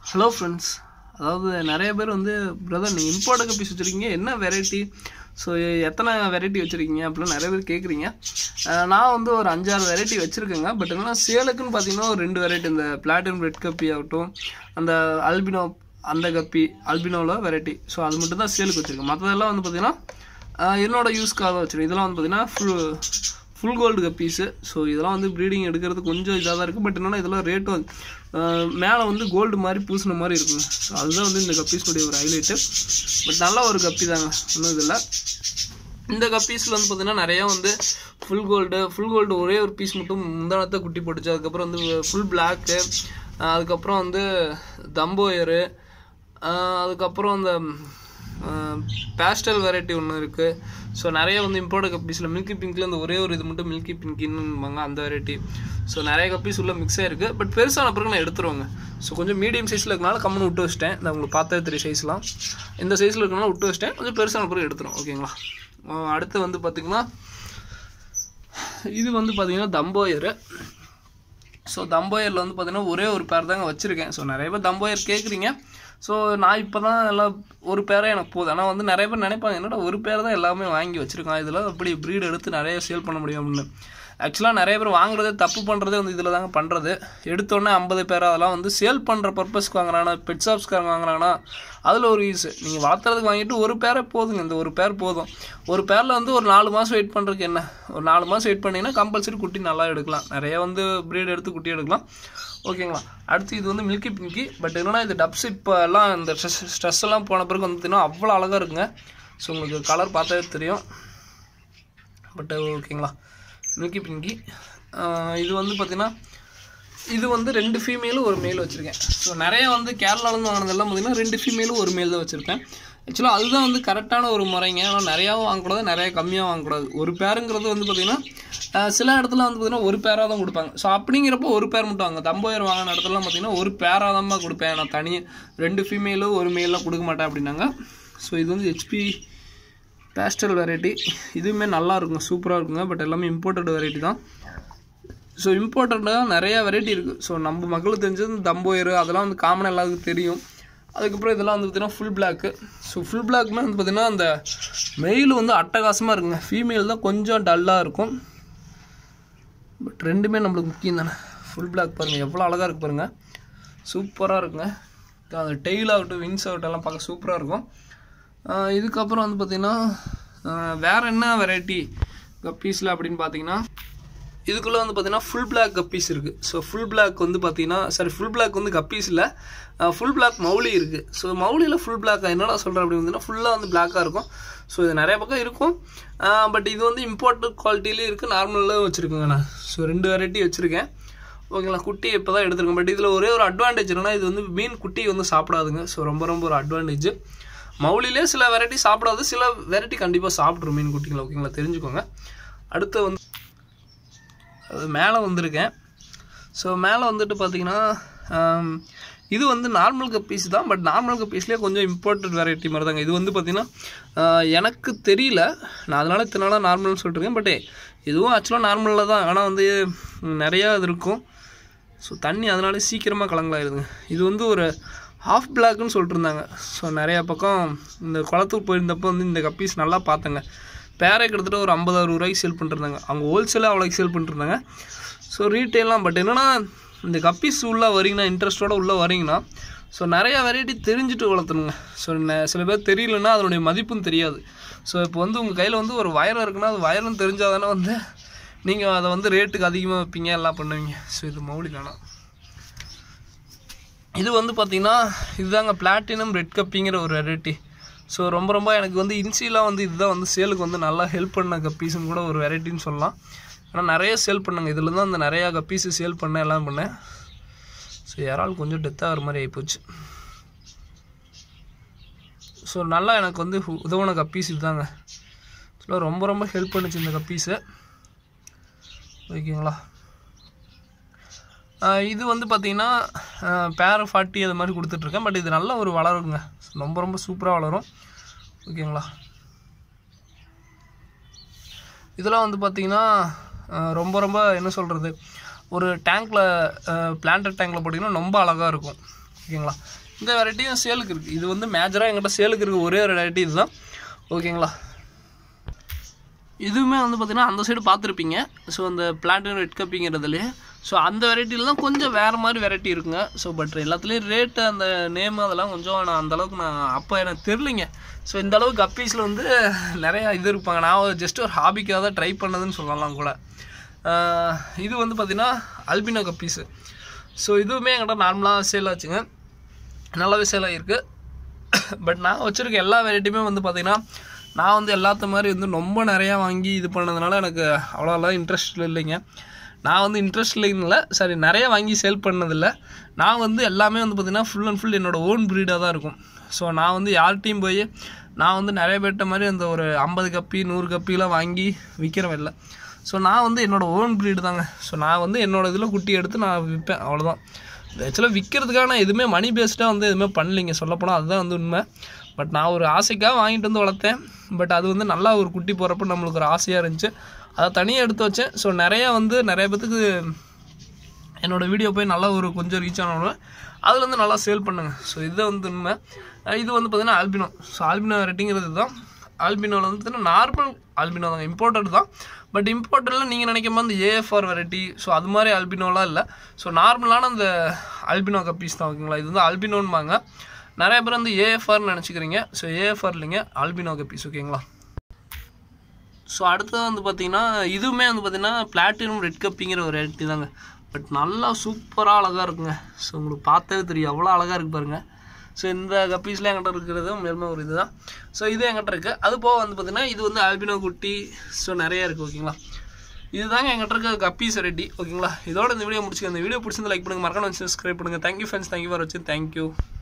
hello friends அதாவது நிறைய பேர் வந்து பிரதர் நீங்கள் இம்போர்ட் கப்பீஸ் வச்சுருக்கீங்க என்ன வெரைட்டி ஸோ எத்தனை வெரைட்டி வச்சுருக்கீங்க அப்படின்னு நிறைய பேர் கேட்குறீங்க நான் வந்து ஒரு அஞ்சாறு வெரைட்டி வச்சுருக்கேங்க பட் என்னன்னா சேலுக்குன்னு பார்த்தீங்கன்னா ஒரு ரெண்டு வெரைட்டி இந்த பிளாட்டினம் ரெட் கப்பி ஆகட்டும் அந்த அல்பினோ அந்த கப்பி அல்பினோவில் வெரைட்டி ஸோ அது மட்டும் தான் சேலுக்கு வச்சுருக்கேன் மற்றதெல்லாம் வந்து பார்த்தீங்கன்னா ஆஹ் என்னோட யூஸ்க்காக தான் வச்சுருக்கேன் இதெல்லாம் வந்து பார்த்தீங்கன்னா full full gold guppies so இதெல்லாம் வந்து ப்ரீடிங் எடுக்கிறது கொஞ்சம் இதாக தான் இருக்குது பட் என்னன்னா இதெல்லாம் ரேட்டு வந்து மேலே வந்து கோல்டு மாதிரி பூசின மாதிரி இருக்குங்க ஸோ அதுதான் வந்து இந்த கப்பீஸுடைய ஒரு ஹைலைட்டு பட் நல்ல ஒரு கப்பி தாங்க ஒன்றும் இதில் இந்த கப்பீஸில் வந்து பார்த்தீங்கன்னா நிறையா வந்து ஃபுல் கோல்டு ஃபுல் கோல்டு ஒரே ஒரு பீஸ் மட்டும் முந்தானத்தை குட்டி போட்டுச்சு அதுக்கப்புறம் வந்து ஃபுல் பிளாக்கு அதுக்கப்புறம் வந்து தம்போயரு அதுக்கப்புறம் அந்த பேஸ்டல் வெரைட்டி ஒன்று இருக்குது ஸோ நிறைய வந்து இம்போர்ட் கப்பீஸில் மில்கி பிங்க்கில் இந்த ஒரே ஒரு இது மட்டும் மில்கி பிங்க்கின்னுவாங்க அந்த வெரைட்டி ஸோ நிறைய கப்பீஸ் உள்ள மிக்ஸ் ஆயிருக்கு பட் பெருசான பிறகு நான் எடுத்துருவாங்க ஸோ கொஞ்சம் மீடியம் சைஸில் இருக்கனால கம்முன்னு விட்டு வச்சிட்டேன் இந்த உங்களுக்கு பார்த்தா தெரிய சைஸ்லாம் இந்த சைஸில் இருக்கனால விட்டு வச்சிட்டேன் கொஞ்சம் பெருசான பிறகு எடுத்துரும் ஓகேங்களா அஹ் அடுத்து வந்து பார்த்திங்கன்னா இது வந்து பார்த்திங்கன்னா தம்போயரு ஸோ தம்போயரில் வந்து பார்த்தீங்கன்னா ஒரே ஒரு பேர் தாங்க வச்சுருக்கேன் ஸோ நிறைய பேர் தம்போயர் கேட்குறீங்க ஸோ நான் இப்போ தான் எல்லாம் ஒரு பேரே எனக்கு போதும் ஆனால் வந்து நிறைய பேர் நினைப்பாங்க என்னடா ஒரு பேர் தான் எல்லாமே வாங்கி வச்சுருக்கான் இதில் அப்படி ப்ரீட் எடுத்து நிறைய சேல் பண்ண முடியும் அப்படின்னு ஆக்சுவலாக நிறைய பேர் வாங்குறதே தப்பு பண்ணுறதே வந்து இதில் தாங்க பண்ணுறது எடுத்தோடனே ஐம்பது பேர் அதெல்லாம் வந்து சேல் பண்ணுற பர்பஸ்க்கு வாங்குறாங்கன்னா பெட் ஷாப்ஸ்க்காரங்க வாங்குறாங்கன்னா அதில் ஒரு யூஸ் நீங்கள் வளர்த்துறதுக்கு வாங்கிட்டு ஒரு பேரே போதுங்க இந்த ஒரு பேர் போதும் ஒரு பேரில் வந்து ஒரு நாலு மாதம் வெயிட் பண்ணுறதுக்கு என்ன ஒரு நாலு மாதம் வெயிட் பண்ணிங்கன்னா கம்பல்சரி குட்டி நல்லா எடுக்கலாம் நிறைய வந்து ப்ரீட் எடுத்து குட்டி எடுக்கலாம் ஓகேங்களா அடுத்து இது வந்து மில்கி பிங்கி பட் என்னன்னா இது டப்ஸ் இப்போ எல்லாம் இந்த ஸ்ட்ரெஸ் ஸ்ட்ரெஸ் எல்லாம் போன பிறகு வந்து பார்த்தீங்கன்னா அவ்வளோ அழகாக இருக்குங்க ஸோ உங்களுக்கு கலர் பார்த்தாவே தெரியும் பட் ஓகேங்களா மில்கி பிங்கி இது வந்து பார்த்தீங்கன்னா இது வந்து ரெண்டு ஃபீமேலும் ஒரு மேல் வச்சுருக்கேன் ஸோ நிறைய வந்து கேரளாலேருந்து வாங்கினதெல்லாம் பார்த்தீங்கன்னா ரெண்டு ஃபீமேலும் ஒரு மேல் தான் வச்சுருப்பேன் ஆக்சுவலாக அதுதான் வந்து கரெக்டான ஒரு முறைங்க ஆனால் நிறையாவும் வாங்கக்கூடாது நிறைய கம்மியாக வாங்கக்கூடாது ஒரு பேருங்கிறது வந்து பார்த்திங்கன்னா அஹ், சில இடத்துல வந்து பார்த்திங்கன்னா ஒரு பேராக தான் கொடுப்பாங்க ஸோ அப்படிங்கிறப்போ ஒரு பேர் மட்டும் வாங்க தம்போயர் வாங்கின இடத்துலலாம் பார்த்திங்கன்னா ஒரு பேராக தான் கொடுப்பேன் நான் தனியாக ரெண்டு ஃபீமேலும் ஒரு மேலாம் கொடுக்க மாட்டேன் அப்படின்னாங்க ஸோ இது வந்து ஹெச்பி பேஸ்டல் வெரைட்டி இதுவுமே நல்லா இருக்குங்க சூப்பராக இருக்குங்க பட் எல்லாமே இம்போர்ட்டட் வெரைட்டி தான் ஸோ இம்போர்ட்டடாக நிறைய வெரைட்டி இருக்குது ஸோ நம்ம மக்களுக்கு தெரிஞ்சது இந்த தம்போயர் அதெல்லாம் வந்து காமனாக எல்லாத்துக்கும் தெரியும் அதுக்கப்புறம் இதெல்லாம் வந்து பார்த்திங்கன்னா ஃபுல் பிளாக்கு ஸோ ஃபுல் பிளாக்மே வந்து பார்த்திங்கன்னா அந்த மெயில் வந்து அட்டகாசமாக இருக்குங்க ஃபீமேல் தான் கொஞ்சம் டல்லாக இருக்கும் பட் ரெண்டுமே நம்மளுக்கு முக்கியம் தானே ஃபுல் பிளாக் பாருங்கள் எவ்வளோ அழகாக இருக்கு பாருங்கள் சூப்பராக இருக்குங்க அந்த டெய்ல் ஆகட்டும் விங்ஸ் ஆகட்டும் எல்லாம் பார்க்க சூப்பராக இருக்கும் ஆஹ் இதுக்கப்புறம் வந்து பார்த்திங்கன்னா ஆஹ் வேற என்ன வெரைட்டி கப்பீஸில் அப்படின்னு பார்த்தீங்கன்னா இதுக்குள்ளே வந்து பார்த்தீங்கன்னா ஃபுல் பிளாக் கப்பீஸ் இருக்குது ஸோ ஃபுல் பிளாக் வந்து பார்த்தீங்கன்னா சாரி ஃபுல் பிளாக் வந்து கப்பீஸ் இல்லை ஃபுல் பிளாக் மௌலி இருக்குது ஸோ மௌலியில் ஃபுல் பிளாக் என்னடா சொல்கிறேன் அப்படின்னு பார்த்தீங்கன்னா ஃபுல்லாக வந்து பிளாக்காக இருக்கும் ஸோ இது நிறைய பக்கம் இருக்கும் பட் இது வந்து இம்போர்ட்டட் குவாலிட்டிலையும் இருக்குது நார்மலில் வச்சுருக்கேங்க நான் ஸோ ரெண்டு வெரைட்டி வச்சுருக்கேன் ஓகேங்களா குட்டி இப்போ தான் எடுத்துருக்கேன் பட் இதில் ஒரே ஒரு அட்வான்டேஜ் என்னன்னா இது வந்து மீன் குட்டி வந்து சாப்பிடாதுங்க ஸோ ரொம்ப ரொம்ப ஒரு அட்வான்டேஜ் மௌலிலே சில வெரைட்டி சாப்பிடாது சில வெரைட்டி கண்டிப்பாக சாப்பிட்ரும் மீன் குட்டிங்களை ஓகேங்களா தெரிஞ்சுக்கோங்க அடுத்து வந்து அது மேலே வந்திருக்கேன் ஸோ மேலே வந்துட்டு பார்த்தீங்கன்னா ஆம், இது வந்து நார்மல் கப்பீஸ் தான் பட் நார்மல் கப்பீஸ்லேயே கொஞ்சம் இம்போர்ட்டட் வெரைட்டி மாதிரி தாங்க இது வந்து பார்த்தீங்கன்னா ஆ, எனக்கு தெரியல நான் அதனால இத்தனை நாளாக நார்மல்னு சொல்லிட்டுருக்கேன் பட் இதுவும் ஆக்சுவலாக நார்மலில் தான் ஆனால் வந்து ம், நிறையா இது இருக்கும் ஸோ தண்ணி அதனால சீக்கிரமாக கலங்கலாயிருதுங்க இது வந்து ஒரு ஹாஃப் பிளாக்னு சொல்லிட்டு இருந்தாங்க ஸோ நிறையா பக்கம் இந்த குளத்துக்கு போயிருந்தப்போ வந்து இந்த கப்பீஸ் நல்லா பார்த்தேங்க பேரை கிட்டத்தட்ட ஒரு ஐம்பது அறுபது ரூபாய்க்கு சேல் பண்ணிருந்தாங்க அவங்க ஹோல்சேலாக அவ்வளோக்கு சேல் பண்ணிருந்தாங்க ஸோ ரீட்டெயிலாம் பட் என்னன்னா இந்த கப்பீஸ் உள்ளே வரீங்கன்னா இன்ட்ரெஸ்ட்டோட உள்ளே வரீங்கன்னா ஸோ நிறைய வெரைட்டி தெரிஞ்சுட்டு வளர்த்தணுங்க ஸோ சில பேர் தெரியலன்னா அதனுடைய மதிப்பும் தெரியாது ஸோ இப்போ வந்து உங்கள் கையில் வந்து ஒரு வயரம் இருக்குன்னா அது வயரம் தெரிஞ்சால் தானே வந்து நீங்கள் அதை வந்து ரேட்டுக்கு அதிகமாக வைப்பீங்க எல்லாம் பண்ணுவீங்க ஸோ இது மௌலி தானா இது வந்து பார்த்தீங்கன்னா இதுதாங்க பிளாட்டினம் ரெட் கப்பிங்கிற ஒரு வெரைட்டி ஸோ ரொம்ப ரொம்ப எனக்கு வந்து இன்சிலாம் வந்து இதுதான் வந்து சேலுக்கு வந்து நல்லா ஹெல்ப் பண்ண கப்பீஸ்னு கூட ஒரு வெரைட்டின்னு சொல்லலாம் ஆனால் நிறைய சேல் பண்ணாங்க இதில் தான் அந்த நிறையா கப்பீஸு சேல் பண்ணேன் எல்லாம் பண்ணேன் ஸோ யாரால் கொஞ்சம் டெத் ஆகிற மாதிரி ஆகிப்போச்சு ஸோ நல்லா எனக்கு வந்து உ- உதவுன கப்பீஸ் இதுதாங்க ஸோ ரொம்ப ரொம்ப ஹெல்ப் பண்ணுச்சு இந்த கப்பீஸை ஓகேங்களா ஆஹ் இது வந்து பார்த்தீங்கன்னா பேர ஃபார்ட்டி அது மாதிரி கொடுத்துட்ருக்கேன் பட் இது நல்ல ஒரு வளருங்க ரொம்ப ரொம்ப சூப்பராக வளரும் ஓகேங்களா இதெல்லாம் வந்து பார்த்தீங்கன்னா ஆஹ் ரொம்ப ரொம்ப என்ன சொல்கிறது ஒரு டேங்க்கில் பிளான்டட் டேங்க்கில் போட்டிங்கன்னா ரொம்ப அழகாக இருக்கும் ஓகேங்களா இந்த வெரைட்டியும் சேலுக்கு இருக்குது இது வந்து மேஜராக எங்கிட்ட சேலுக்கு இருக்க ஒரே ஒரு வெரைட்டி இதுதான் ஓகேங்களா இதுவுமே வந்து பார்த்தீங்கன்னா அந்த சைடு பார்த்துருப்பீங்க ஸோ அந்த பிளாட்டினம் ரெட் கப்பிங்கிறதுலே ஸோ அந்த வெரைட்டியில் தான் கொஞ்சம் வேறு மாதிரி வெரைட்டி இருக்குங்க ஸோ பட் எல்லாத்துலேயும் ரேட்டு அந்த நேம் அதெல்லாம் கொஞ்சம் நான் அந்த அளவுக்கு நான் அப்போ எனக்கு தெரிலிங்க ஸோ இந்த அளவுக்கு கப்பீஸில் வந்து நிறையா இது இருப்பாங்க நான் ஜஸ்ட் ஒரு ஹாபிக்காக தான் ட்ரை பண்ணதுன்னு சொல்லலாம் கூட ஆஹ் இது வந்து பார்த்திங்கன்னா அல்பினோ கப்பீஸு ஸோ இதுவுமே என்கிட்ட நார்மலாக சேல் ஆச்சுங்க நல்லாவே சேல் ஆகிருக்கு பட் நான் வச்சுருக்க எல்லா வெரைட்டியுமே வந்து பார்த்திங்கன்னா நான் வந்து எல்லாத்த மாதிரி வந்து ரொம்ப நிறையா வாங்கி இது பண்ணதுனால எனக்கு அவ்வளோலாம் இன்ட்ரெஸ்ட் இல்லைங்க நான் வந்து இன்ட்ரெஸ்ட் இல்லைன்னு சரி நிறைய வாங்கி சேல் பண்ணதில்ல நான் வந்து எல்லாமே வந்து பார்த்திங்கன்னா ஃபுல் அண்ட் ஃபுல் என்னோடய ஓன் ப்ரீடாக தான் இருக்கும் ஸோ நான் வந்து யார்கிட்டையும் போய் நான் வந்து நிறைய பேர்ட்ட மாதிரி அந்த ஒரு ஐம்பது கப்பி நூறு கப்பிலாம் வாங்கி விற்கிறவன் இல்லை ஸோ நான் வந்து என்னோடய ஓன் ப்ரீடு தாங்க ஸோ நான் வந்து என்னோடய இதில் குட்டி எடுத்து நான் விற்பேன் அவ்வளோதான் ஆக்சுவலாக விற்கிறதுக்காக நான் எதுவுமே மணி பேஸ்டாக வந்து எதுவுமே பண்ணலிங்க சொல்லப்போனால் அதுதான் வந்து உண்மை பட் நான் ஒரு ஆசைக்காக வாங்கிட்டு வந்து வளர்த்தேன் பட் அது வந்து நல்லா ஒரு குட்டி போகிறப்ப நம்மளுக்கு ஒரு ஆசையாக இருந்துச்சு அதை தனியாக எடுத்து வச்சேன் ஸோ நிறையா வந்து நிறைய பேத்துக்கு என்னோட வீடியோ போய் நல்லா ஒரு கொஞ்சம் ரீச் ஆனோட அதில் வந்து நல்லா சேல் பண்ணுங்க ஸோ இது வந்து உண்மை அஹ் இது வந்து பார்த்தீங்கன்னா ஆல்பினோ ஸோ ஆல்பினோ வெரைட்டிங்கிறது தான் ஆல்பினோவில் வந்து பார்த்தீங்கன்னா நார்மல் ஆல்பினோ தாங்க இம்போர்ட்டட் தான் பட் இம்போர்ட்டடில் நீங்கள் நினைக்கும் போது அந்த ஏஎஃப்ஆர் வெரைட்டி ஸோ அது மாதிரி ஆல்பினோலாம் இல்லை ஸோ நார்மலான அந்த ஆல்பினோ கப்பீஸ் தான் ஓகேங்களா இது வந்து ஆல்பினோன்பாங்க நிறைய பேர் வந்து ஏஎஃப்ஆர்னு நினச்சிக்கிறீங்க ஸோ ஏஎஃப்ஆர் இல்லைங்க ஆல்பினோ கப்பீஸ் ஓகேங்களா ஸோ அடுத்தது வந்து பார்த்தீங்கன்னா இதுவுமே வந்து பார்த்தீங்கன்னா பிளாட்டினம் ரெட் கப்பிங்கிற ஒரு வெரைட்டி தாங்க பட் நல்லா சூப்பராக அழகாக இருக்குங்க ஸோ உங்களுக்கு பார்த்தாவே தெரியும் அவ்வளோ அழகாக இருக்கு பாருங்க ஸோ இந்த கப்பீஸில் என்கிட்ட இருக்கிறது மேலுமே ஒரு இதுதான் ஸோ இது என்கிட்ட இருக்குது அது போக வந்து பார்த்தீங்கன்னா இது வந்து ஆல்பினோ குட்டி ஸோ நிறைய இருக்குது ஓகேங்களா இதுதாங்க என்கிட்ட இருக்க கப்பீஸ் வெரைட்டி ஓகேங்களா இதோட இந்த வீடியோ முடிச்சுக்க இந்த வீடியோ பிடிச்சிருந்து லைக் பண்ணுங்கள் மறக்காம சப்ஸ்கிரைப் பண்ணுங்கள் தேங்க்யூ ஃப்ரெண்ட்ஸ் தேங்க்யூ ஃபார் வச்சு தேங்க்யூ